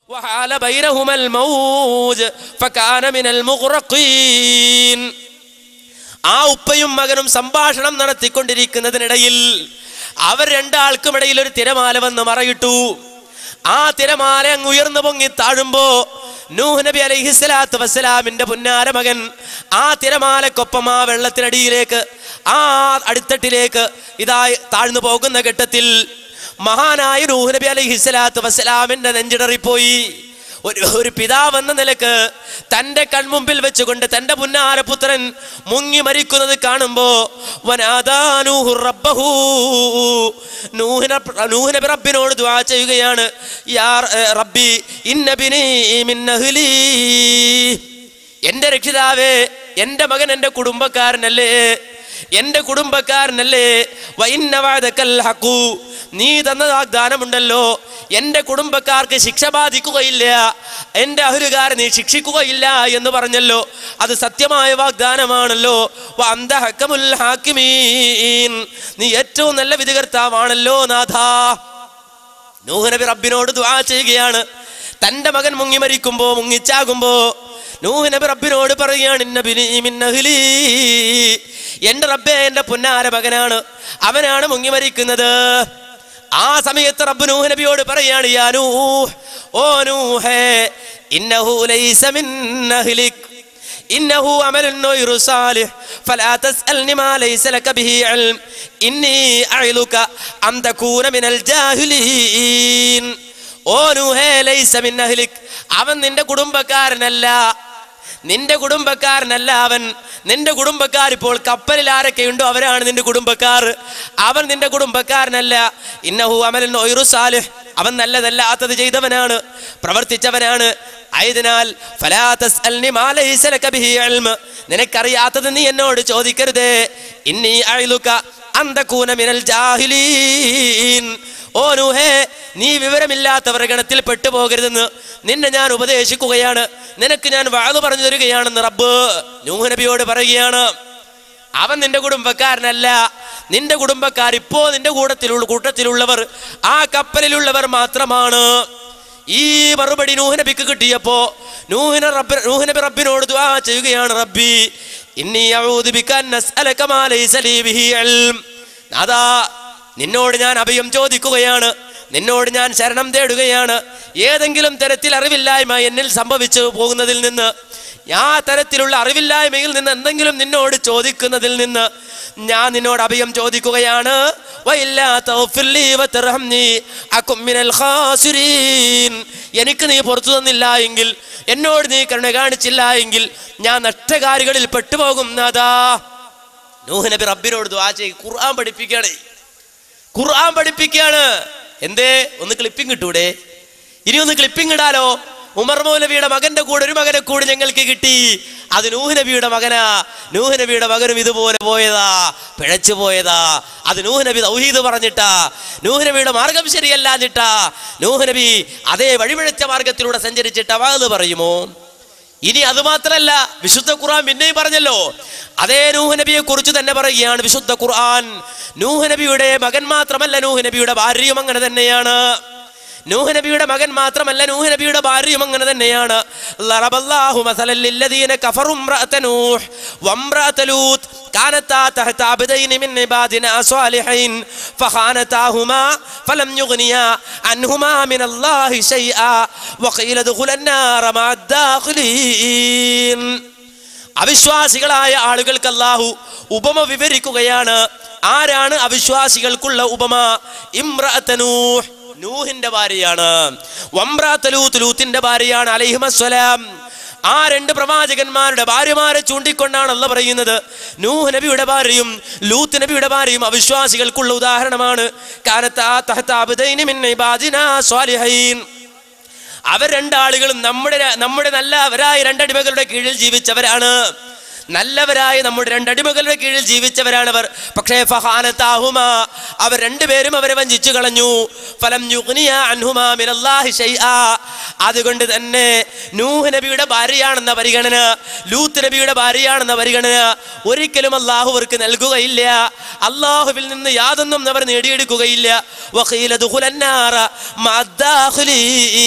وحال بينهما الموج فكان من المغرقين ആ ഉപ്പയും മകനും സംഭാഷണം നടത്തിക്കൊണ്ടിരിക്കുന്നതിനിടയിൽ അവർ രണ്ടാൾക്കും ഇടയിൽ ഒരു തിരമാല വന്ന് മറയിട്ടു ആ തിരമാല അങ്ങ് ഉയർന്നു പൊങ്ങി താഴുമ്പോ നൂഹ് നബി അലൈഹിസ്സലാത്തു വസ്സലാമിന്റെ പുന്നാര മകൻ ആ തിരമാലക്കൊപ്പം ആ വെള്ളത്തിനടിയിലേക്ക് ആ അടിത്തട്ടിലേക്ക് ഇതായി താഴ്ന്നു പോകുന്ന ഘട്ടത്തിൽ മഹാനായ നൂഹ് നബി അലൈഹിസ്സലാത്തു വസ്സലാമിന്റെ നെഞ്ചിടറിപ്പോയി ഒരു ഒരു പിതാവ് എന്ന നിലക്ക് തന്റെ കൺമുമ്പിൽ വെച്ചുകൊണ്ട് തന്റെ പുന്നാരപുത്രൻ മുങ്ങി മരിക്കുന്നത് കാണുമ്പോ വനാദാനൂഹു റബ്ബഹു നൂഹിന നൂഹ് നബി റബ്ബിനോട് ദുആ ചെയ്യുകയാണ് യാ ഏ, റബ്ബി ഇന്നബിനി മിൻ അഹ്ലി എന്റെ രക്ഷിതാവേ എന്റെ മകൻ എന്റെ കുടുംബക്കാരനല്ലേ എന്റെ കുടുംബക്കാരനല്ലേ വഇന്ന വഅദക്കൽ ഹഖു നീ തന്ന വാഗ്ദാനമുണ്ടല്ലോ എന്റെ കുടുംബക്കാർക്ക് ശിക്ഷ ബാധിക്കുകയില്ല എന്റെ അഹുലുകാരെ നീ ശിക്ഷിക്കുകയില്ല എന്ന് പറഞ്ഞല്ലോ അത് സത്യമായ വാഗ്ദാനമാണല്ലോ വഅന്ത ഹക്കമുൽ ഹാക്കിമീൻ നീ ഏറ്റവും നല്ല വിധികർത്താവാണല്ലോ നാഥാ നൂഹ് നബി റബ്ബിനോട് ദുആ ചെയ്യുകയാണ് തന്റെ മകൻ മുങ്ങി മരിക്കുമ്പോ മുങ്ങിച്ചാകുമ്പോ നൂഹ് നബി റബ്ബിനോട് പറയുകയാണ് "ഇന്നബിനി മിൻ അഹ്ലി." എന്റെ റബ്ബേ എന്റെ പുന്നാര മകനാണ് അവനാണ് മുങ്ങി മരിക്കുന്നത് ആ സമയത്ത് റബ്ബ് നൂഹ് നബിയോട് പറയാണ് യാ നൂഹ് ഓ നൂഹേ ഇന്നഹു ലൈസ മിൻ അഹ്ലിക് إنه عمل غير صالح فلا تسألني ما ليس لك به علم إني أعظك أن تكون من الجاهلين ഓ നൂഹേ ലൈസ മിൻ അഹ്ലിക് അവൻ നിന്റെ കുടുംബക്കാരനല്ല നിന്റെ കുടുംബക്കാരനല്ല അവൻ നിന്റെ കുടുംബക്കാർ ഇപ്പോൾ കപ്പലിൽ ആരൊക്കെയുണ്ടോ അവരാണ് നിന്റെ കുടുംബക്കാർ അവൻ നിന്റെ കുടുംബക്കാരനല്ല ഇന്നഹു അമലൻ ഒയറു സാലിഹ് അവൻ നല്ലതല്ലാത്തത് ചെയ്തവനാണ് പ്രവർത്തിച്ചവനാണ് ആയതിനാൽ ഫലാ തസ്അൽനി മാ ലൈസ ലക ബിഹി ഇൽമ് നിനക്കറിയാത്തത് നീ എന്നോട് ചോദിക്കരുതേ ഇന്നി അഇലുക അൻ തകൂന മിനൽ ജാഹിലീൻ ഓ നൂഹേ നീ വിവരമില്ലാത്തവരുടെ ഗണത്തിൽ പെട്ടുപോകരുതെന്ന് നിന്നെ ഞാൻ ഉപദേശിക്കുകയാണ് നിനക്ക് ഞാൻ വാഴു പറഞ്ഞു തരികയാണെന്ന് റബ്ബ് നൂഹ് നബിയോട് പറയുകയാണ് അവൻ നിന്റെ കുടുംബക്കാരനല്ല നിന്റെ കുടുംബക്കാർ ഇപ്പോ നിന്റെ കൂട്ടത്തിലുള്ള കൂട്ടത്തിലുള്ളവർ ആ കപ്പലിലുള്ളവർ മാത്രമാണ് ഈ മറുപടി നൂഹ് നബിക്ക് കിട്ടിയപ്പോ നൂഹിന റബ്ബ് നൂഹ് നബി റബ്ബിനോട് ദുആ ചെയ്യുകയാണ് റബ്ബി ഇന്നി അഊദു ബിക അൻ അസ്അലക മാ ലൈസ ലീ ബിഹി ഇൽം നാദാ നിന്നോട് ഞാൻ അഭയം ചോദിക്കുകയാണ് നിന്നോട് ഞാൻ ശരണം തേടുകയാണ് ഏതെങ്കിലും തരത്തിൽ അറിവില്ലായ്മ എന്നിൽ സംഭവിച്ചു പോകുന്നതിൽ നിന്ന് ആ തരത്തിലുള്ള അറിവില്ലായ്മയിൽ നിന്ന് എന്തെങ്കിലും നിന്നോട് ചോദിക്കുന്നതിൽ നിന്ന് ഞാൻ നിന്നോട് അഭയം ചോദിക്കുകയാണ് വഇല്ലാ തഗ്ഫിർലി വതർഹംനി അകും മിനൽ ഖാസിരീൻ. എനിക്ക് നീ പുറത്തു തന്നില്ല എങ്കിൽ എന്നോട് നീ കരുണ കാണിച്ചില്ല എങ്കിൽ ഞാൻ നഷ്ടകാരികളിൽ പെട്ടുപോകും നാദാ നൂഹ് നബി റബ്ബിനോട് ദുആ ചെയ്യും ഖുർആൻ പഠിപ്പിക്കണേ ഖുർആൻ പഠിപ്പിക്കാണ് എന്തേ ഒന്ന് ക്ലിപ്പിംഗ് കിട്ടൂടെ ഇനി ഒന്ന് ക്ലിപ്പിംഗ് ഇടാലോ ഉമർ മൗലവിയുടെ മകന്റെ കൂടെ ഒരു മകനെ കൂടി ഞങ്ങൾക്ക് കിട്ടി അത് നൂഹ് നബിയുടെ മകനാ നൂഹ് നബിയുടെ മകനും ഇതുപോലെ പോയതാ പിഴച്ചു പോയതാ അത് നൂഹ് നബി തൗഹീദ് പറഞ്ഞിട്ടാ നൂഹ് നബിയുടെ മാർഗം ശരിയല്ലാഞ്ഞിട്ടാ നൂഹ് നബി അതേ വഴിപിഴച്ച മാർഗത്തിലൂടെ സഞ്ചരിച്ചിട്ട് അത് പറയുമോ ഇനി അത് മാത്രല്ല വിശുദ്ധ ഖുർആൻ പിന്നെയും പറഞ്ഞല്ലോ അതേ നൂഹ് നബിയെ കുറിച്ച് തന്നെ പറയുകയാണ് വിശുദ്ധ ഖുർആൻ നൂഹ് നബിയുടെ മകൻ മാത്രമല്ല നൂഹ് നബിയുടെ ഭാര്യയും അങ്ങനെ തന്നെയാണ് നൂഹ് നബിയുടെ മകൻ മാത്രമല്ല നൂഹ് നബിയുടെ ഭാര്യയും അങ്ങനെ തന്നെയാണ് ലറബല്ലാഹു മസലൻ ലില്ലദീന കഫറു ഇംറഅത നൂഹ് വംറഅത ലൂത്ത് كانتا تحت عبدين من عبادنا صالحين فخانتاهما فلم يغنيا عنهما من الله شيئا وقيل ادخلا النار مع الداخلين അവിശ്വാസികളായ ആളുകൾക്ക് അല്ലാഹു ഉപമ വിവരിക്കുകയാണ് ആരാണ് അവിശ്വാസികൾക്കുള്ള ഉപമ ഇമ്രഅത്ത നൂഹ് നൂഹിന്റെ ഭാര്യയാണ് വമ്രാത്ത ലൂത്ത് ലൂത്തിന്റെ ഭാര്യയാണ് അലൈഹിമസ്സലാം ആ രണ്ട് പ്രവാചകന്മാരുടെ ഭാര്യമാരെ ചൂണ്ടിക്കൊണ്ടാണ് അല്ല പറയുന്നത് നൂഹ് നബിയുടെ ഭാര്യയും ലൂത്ത് നബിയുടെ ഭാര്യയും അവിശ്വാസികൾക്കുള്ള ഉദാഹരണമാണ് കാനത്താ തഹ്ത അബ്ദൈനി മിൻ ഇബാദിനാ സ്വാലിഹീൻ അവർ രണ്ടാളുകളും നമ്മുടെ നമ്മുടെ നല്ലവരായ രണ്ടടിമകളുടെ കീഴിൽ ജീവിച്ചവരാണ് നല്ലവരായ നമ്മുടെ രണ്ടടിമകളുടെ കീഴിൽ ജീവിച്ചവരാണ് അവർ പക്ഷേ ഫഹാനത്താഹുമ അവർ രണ്ടുപേരും അവരെ വഞ്ചിച്ചു കളഞ്ഞു ഫലം യുഗ്നിയ അൻഹുമാ മിനല്ലാഹി ശൈആ അതുകൊണ്ട് തന്നെ നൂഹ് നബിയുടെ ഭാര്യയാണെന്ന പരിഗണന ലൂത്ത് നബിയുടെ ഭാര്യയാണെന്ന പരിഗണന ഒരിക്കലും അള്ളാഹു അവർക്ക് നൽകുകയില്ല അള്ളാഹുവിൽ നിന്ന് യാതൊന്നും അവർ നേടിയെടുക്കുകയില്ല വഖീല ദുഖുലൻ നാറ മഅദ്ദാഖിലീൻ.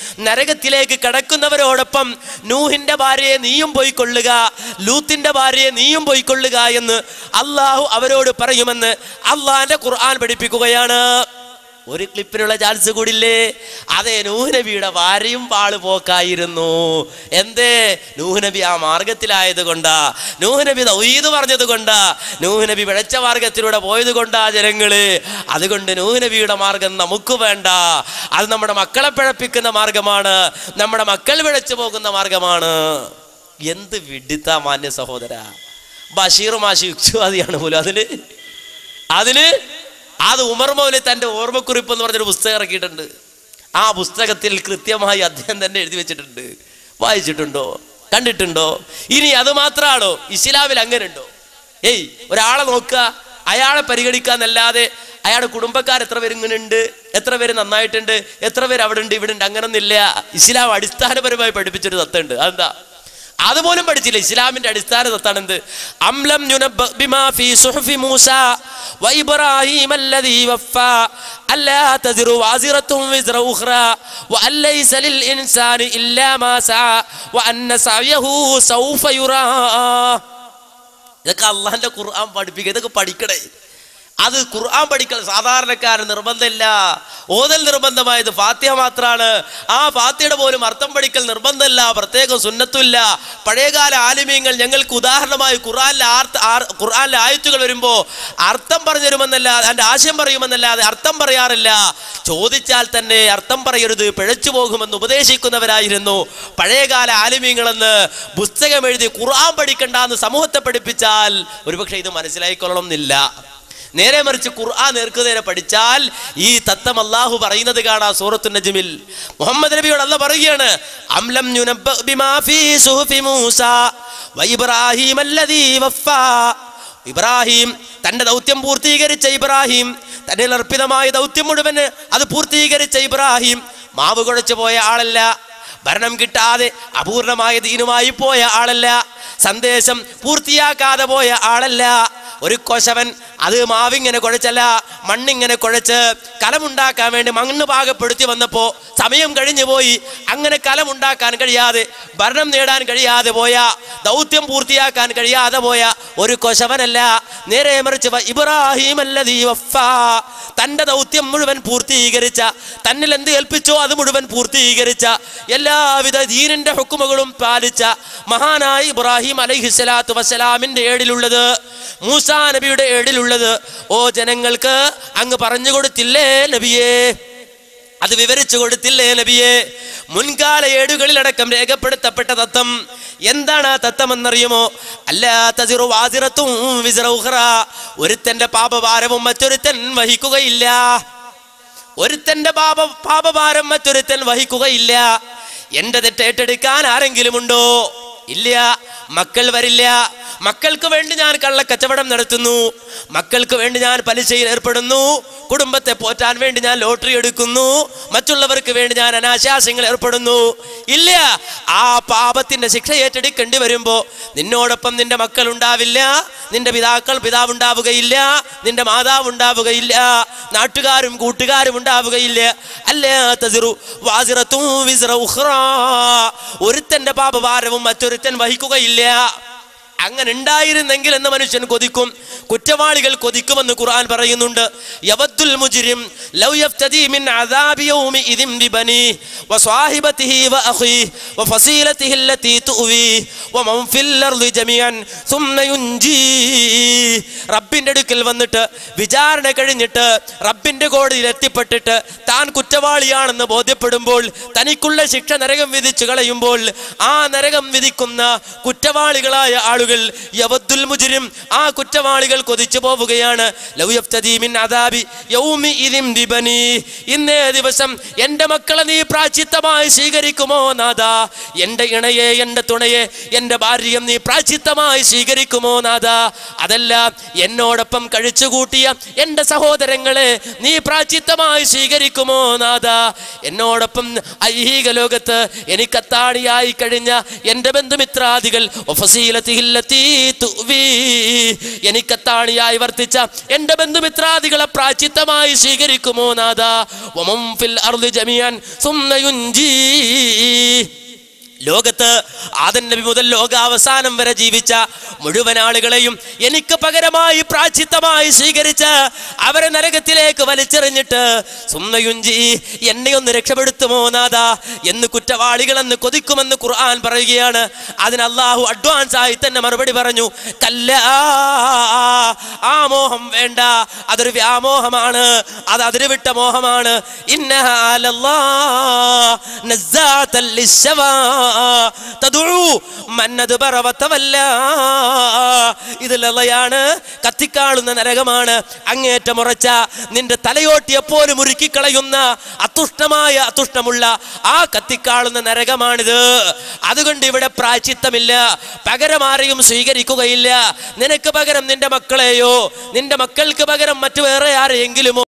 നരകത്തിലേക്ക് കടക്കുന്നവരോടൊപ്പം നൂഹിന്റെ ഭാര്യയെ നീയും പോയിക്കൊള്ളുക ലൂത്തിന്റെ ഭാര്യയെ നീയും പോയിക്കൊള്ളുക എന്ന് അള്ളാഹു അവരോട് പറയുമെന്ന് അള്ളാഹിന്റെ ഖുർആൻ പഠിപ്പിക്കുകയാണ് ഒരു ക്ലിപ്പിനുള്ള ചാൻസ് കൂടില്ലേ അതെ നൂഹ്നബിയുടെ ഭാര്യയും പാള് പോക്കായിരുന്നു എന്തേ നൂഹ്നബി ആ മാർഗത്തിലായത് കൊണ്ടാ നൂഹ്നബി തൗഹീദ് പറഞ്ഞത് കൊണ്ടാ നൂഹ്നബി പിഴച്ച മാർഗത്തിലൂടെ പോയത് കൊണ്ടാ ജനങ്ങള് അതുകൊണ്ട് നൂഹ്നബിയുടെ മാർഗം നമുക്ക് വേണ്ട അത് നമ്മുടെ മക്കളെ പിഴപ്പിക്കുന്ന മാർഗമാണ് നമ്മുടെ മക്കൾ പിഴച്ചു പോകുന്ന മാർഗമാണ് എന്ത് വിഡിത്ത മാന്യ സഹോദര ബഷീർ മാഷി യുക്തിവാദിയാണ് പോലും അതിന് അതിന് അത് ഉമർ മൗലി തന്റെ ഓർമ്മക്കുറിപ്പ് എന്ന് പറഞ്ഞൊരു പുസ്തകം ഇറക്കിയിട്ടുണ്ട് ആ പുസ്തകത്തിൽ കൃത്യമായി അദ്ദേഹം തന്നെ എഴുതി വെച്ചിട്ടുണ്ട് വായിച്ചിട്ടുണ്ടോ കണ്ടിട്ടുണ്ടോ ഇനി അത് മാത്രമാണോ ഇസ്ലാമിൽ അങ്ങനെ ഉണ്ടോ ഏയ് ഒരാളെ നോക്കുക അയാളെ പരിഗണിക്കാന്നല്ലാതെ അയാളുടെ കുടുംബക്കാർ എത്ര പേര് ഇങ്ങനെ ഉണ്ട് എത്ര പേര് നന്നായിട്ടുണ്ട് എത്ര പേര് അവിടെ ഉണ്ട് ഇവിടെ ഉണ്ട് അങ്ങനൊന്നില്ല ഇസ്ലാം അടിസ്ഥാനപരമായി പഠിപ്പിച്ചൊരു തത്തുണ്ട് അതെന്താ അതുപോലും പഠിച്ചില്ല ഇസ്ലാമിന്റെ അടിസ്ഥാന തത്താണ് എന്ത് അംലം യുനബ്ബ ബിമാ ഫീ സുഹഫി മൂസ വ ഇബ്രാഹീം അല്ലദീ വഫാ അല്ലാ തസിറു വാസിറത്തും വിസ്റ ഉഖ്റ വ അല്ലൈസ ലിൽ ഇൻസാനി ഇല്ലാ മാ സഅ വ അന്ന സഅയഹു സൗഫ യുറാ ഇതൊക്കെ അള്ളാഹിന്റെ ഖുർആൻ പഠിപ്പിക്കുക ഇതൊക്കെ പഠിക്കണേ അത് ഖുർആൻ പഠിക്കൽ സാധാരണക്കാരൻ നിർബന്ധമില്ല ഓതൽ നിർബന്ധമായത് ഫാത്തിഹ മാത്രമാണ് ആ ഫാത്തിയുടെ പോലും അർത്ഥം പഠിക്കൽ നിർബന്ധമില്ല പ്രത്യേകം സുന്നത്തുമില്ല പഴയകാല ആലിമീങ്ങൾ ഞങ്ങൾക്ക് ഉദാഹരണമായി ഖുർആനിലെ ആർത്ത ആർ ഖുർആനിലെ ആയത്തുകൾ വരുമ്പോൾ അർത്ഥം പറഞ്ഞു തരുമെന്നല്ലാതെ അതിൻ്റെ ആശയം പറയുമെന്നല്ലാതെ അർത്ഥം പറയാറില്ല ചോദിച്ചാൽ തന്നെ അർത്ഥം പറയരുത് പിഴച്ചു പോകുമെന്ന് ഉപദേശിക്കുന്നവരായിരുന്നു പഴയകാല ആലിമീങ്ങളെന്ന് പുസ്തകം എഴുതി ഖുർആൻ പഠിക്കണ്ട എന്ന് സമൂഹത്തെ പഠിപ്പിച്ചാൽ ഒരുപക്ഷെ ഇത് മനസ്സിലായിക്കൊള്ളണം എന്നില്ല നേരെ മറിച്ച് ഖുർആൻ നേർക്കുനേരെ പഠിച്ചാൽ ഈ തത്തം അള്ളാഹു പറയുന്നത് കാണാം സൂറത്തു നജ്മിൽ മുഹമ്മദ് നബിയോട് അല്ല പറയുകയാണ് അംലം യുനബ്ബ ബിമാ ഫീ സുഹുഫി മൂസ വ ഇബ്രാഹീം അല്ലദീ വഫാ ഇബ്രാഹിം തന്റെ ദൗത്യം പൂർത്തീകരിച്ച ഇബ്രാഹിം തന്റെ അർപ്പിതമായ ദൗത്യം മുഴുവൻ അത് പൂർത്തീകരിച്ച ഇബ്രാഹിം മാവ് കുഴച്ചു പോയ ആളല്ല ഭരണം കിട്ടാതെ അപൂർണമായ ദീനുമായി പോയ ആളല്ല സന്ദേശം പൂർത്തിയാക്കാതെ പോയ ആളല്ല ഒരു കൊശവൻ അത് മാവിങ്ങനെ കുഴച്ചല്ല മണ്ണിങ്ങനെ കുഴച്ച് കലമുണ്ടാക്കാൻ വേണ്ടി മണ്ണ് പാകപ്പെടുത്തി വന്നപ്പോ സമയം കഴിഞ്ഞു പോയി അങ്ങനെ കലമുണ്ടാക്കാൻ കഴിയാതെ ഭരണം നേടാൻ കഴിയാതെ പോയ ദൗത്യം പൂർത്തിയാക്കാൻ കഴിയാതെ പോയ ഒരു കൊശവനല്ല നേരെ മറിച്ച് വ ഇബ്രാഹിം അല്ലദീ വഫാ തന്റെ ദൗത്യം മുഴുവൻ പൂർത്തീകരിച്ച തന്നിൽ എന്ത് ഏൽപ്പിച്ചോ അത് മുഴുവൻ പൂർത്തീകരിച്ച എല്ലാവിധ ദീനിന്റെ ഹുക്കുമകളും പാലിച്ച മഹാനായ ഇബ്രാഹിം അലൈഹിസ്സലാത്തു വസ്സലാമിന്റെ ഏടിലുള്ളത് മൂസാ നബിയുടെ ഏടിലുള്ളത് ഓ ജനങ്ങൾക്ക് അങ്ങ് പറഞ്ഞു കൊടുത്തില്ലേ നബിയേ അത് വിവരിച്ചു കൊടുത്തില്ലേ നബിയെ മുൻകാല ഏടുകളിലടക്കം രേഖപ്പെടുത്തപ്പെട്ട തത്വം എന്താണ് ആ തത്വം എന്നറിയുമോ അല്ലാ തസിറു വാസിറത്തും വിസിറ ഉഖ്റ. ഒരുത്തന്റെ പാപഭാരവും മറ്റൊരുത്തൻ വഹിക്കുകയില്ല ഒരുത്തന്റെ പാപ പാപഭാരം മറ്റൊരുത്തൻ വഹിക്കുകയില്ല എന്റെ തെറ്റ് ഏറ്റെടുക്കാൻ ആരെങ്കിലും ഉണ്ടോ ഇല്ല മക്കൾ വരില്ല മക്കൾക്ക് വേണ്ടി ഞാൻ കള്ളക്കച്ചവടം നടത്തുന്നു മക്കൾക്ക് വേണ്ടി ഞാൻ പലിശയിൽ ഏർപ്പെടുന്നു കുടുംബത്തെ പോറ്റാൻ വേണ്ടി ഞാൻ ലോട്ടറി എടുക്കുന്നു മറ്റുള്ളവർക്ക് വേണ്ടി ഞാൻ അനാശാസ്യങ്ങൾ ഏർപ്പെടുന്നു ഇല്ല ആ പാപത്തിന്റെ ശിക്ഷ ഏറ്റെടുക്കേണ്ടി വരുമ്പോ നിന്നോടൊപ്പം നിന്റെ മക്കൾ ഉണ്ടാവില്ല നിന്റെ പിതാക്കൾ പിതാവ് ഉണ്ടാവുകയില്ല നിന്റെ മാതാവ് ഉണ്ടാവുകയില്ല നാട്ടുകാരും കൂട്ടുകാരും ഉണ്ടാവുകയില്ല അല്ലേ തസിറു വാസിറത്തും വിസിറ ഉഖ്റാ. ഒരുത്തന്റെ പാപഭാരവും മറ്റൊരുത്തൻ വഹിക്കുകയില്ല അങ്ങനെ ഉണ്ടായിരുന്നെങ്കിൽ എന്ന് മനുഷ്യൻ കൊതിക്കും കുറ്റവാളികൾ കൊതിക്കുമെന്ന് ഖുർആൻ പറയുന്നുണ്ട് യവദ്ദുൽ മുജ്രിം ലൗ യഫ്തദി മിൻ അദാബി യൗമി ഇദിൻ ബിബനി വസ്വാഹിബതിഹി വഅഖീഹി വഫസീലതിഹി അല്ലതി തുവി വമൻ ഫിൽ അർളി ജമീഅൻ സുമ്മ യുൻജി റബ്ബിന്റെ അടുക്കൽ വന്നിട്ട് വിചാരണ കഴിഞ്ഞിട്ട് റബ്ബിന്റെ കോടതിയിൽ എത്തിപ്പെട്ടിട്ട് താൻ കുറ്റവാളിയാണെന്ന് ബോധ്യപ്പെടുമ്പോൾ തനിക്കുള്ള ശിക്ഷ നരകം വിധിച്ചു കളയുമ്പോൾ ആ നരകം വിധിക്കുന്ന കുറ്റവാളികളായ ആളുകൾ യവദ്ദുൽ മുജ്രിം ആ കുറ്റവാളികൾ കൊതിച്ചു പോവുകയാണ് ലൗ യഫ്തദി മിൻ അദാബി യൗമി ഇദിൻ ബിബനി ഇന്നേ ദിവസം എൻ്റെ മക്കളെ നീ പ്രാച്ചിത്തമായി സ്വീകരിക്കുമോ നാദാ എൻ്റെ ഇണയെ എൻ്റെ തുണയെ എൻ്റെ ഭാര്യയും നീ പ്രാച്ചിത്തമായി സ്വീകരിക്കുമോ നാദാ അതല്ല എന്നോടൊപ്പം കഴിച്ചുകൂട്ടിയ എൻ്റെ സഹോദരങ്ങളെ നീ പ്രാച്ചിത്തമായി സ്വീകരിക്കുമോ നാദാ എന്നോടൊപ്പം ഐഹിക ലോകത്ത് എനിക്കത്താണിയായി കഴിഞ്ഞ എൻ്റെ ബന്ധുമിത്രാദികൾ വഫസീലത്തിഹില്ലത്തി അല്ലതീ തുവീ. എനിക്കത്താണിയായി വർത്തിച്ച എന്റെ ബന്ധുമിത്രാദികളെ പ്രാചിത്തമായി സ്വീകരിക്കുമോ നാഥ വമം ഫിൽ അർളി ജമിയാൻ സുമ്മ യുൻജീ. ലോകത്ത് ആദൻ നബി മുതൽ ലോകാവസാനം വരെ ജീവിച്ച മുഴുവൻ ആളുകളെയും എനിക്ക് പകരമായി പ്രാചിത്തമായി സ്വീകരിച്ച് അവരെ നരകത്തിലേക്ക് വലിച്ചെറിഞ്ഞിട്ട് സുന്നയുഞ്ചി എന്നെ ഒന്ന് രക്ഷപ്പെടുത്തുമോ നാഥ എന്ന് കുറ്റവാളികളെന്ന് കൊതിക്കുമെന്ന് ഖുർആൻ പറയുകയാണ് അതിന് അള്ളാഹു അഡ്വാൻസ് ആയി തന്നെ മറുപടി പറഞ്ഞു കല്ല ആ മോഹം വേണ്ട അതൊരു വ്യാമോഹമാണ് അത് അതിര് വിട്ട മോഹമാണ് ഇന്നഹാ അലല്ലാ നസ്സാത്തൽ ലിശ്ശവാ തദുഉ മൻ അദ്ബറ വതവല്ല ഇത് ലളയാണ് കത്തിക്കാളുന്ന നരകമാണ് അങ്ങേറ്റം ഉറച്ച നിന്റെ തലയോട്ടിയെ പോലും ഉരുക്കിക്കളയുന്ന അതുഷ്ടമായ അതുഷ്ടമുള്ള ആ കത്തിക്കാളുന്ന നരകമാണിത് അതുകൊണ്ട് ഇവിടെ പ്രാചിത്തമില്ല പകരം ആരെയും സ്വീകരിക്കുകയില്ല നിനക്ക് പകരം നിന്റെ മക്കളെയോ നിന്റെ മക്കൾക്ക് പകരം മറ്റു വേറെ ആരെയെങ്കിലുമോ